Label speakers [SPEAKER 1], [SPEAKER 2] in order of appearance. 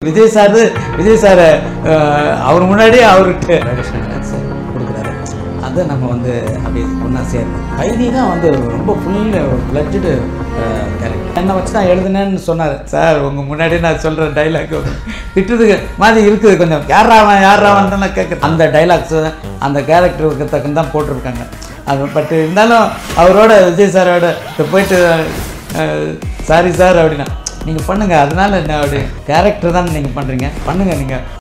[SPEAKER 1] Vijay sir Vijay sir அவர் முன்னாடி அவருக்கு கொடுக்குறாரு அதை நம்ம வந்து அப்படியே ஒன்றா சேரணும் கைதி தான் வந்து ரொம்ப ஃபுல் பிளட்டு கேரக்டர் என்னை வச்சு தான் எழுதுனேன்னு சொன்னார் சார் உங்கள் முன்னாடி நான் சொல்கிற டைலாக் திட்டுறதுக்கு மாதிரி இருக்குது கொஞ்சம் யாராவன் யாராவன் தான் கேட்குறேன் அந்த டைலாக்ஸு அந்த கேரக்டருக்கு தக்கன்னு தான் போட்டிருக்காங்க அது பட் இருந்தாலும் அவரோட விஜய் சாரோட போயிட்டு சாரி சார் அப்படின்னா நீங்கள் பண்ணுங்கள் அதனால என்ன அப்படி கேரக்டர் தான் நீங்கள் பண்ணுறீங்க பண்ணுங்கள் நீங்கள்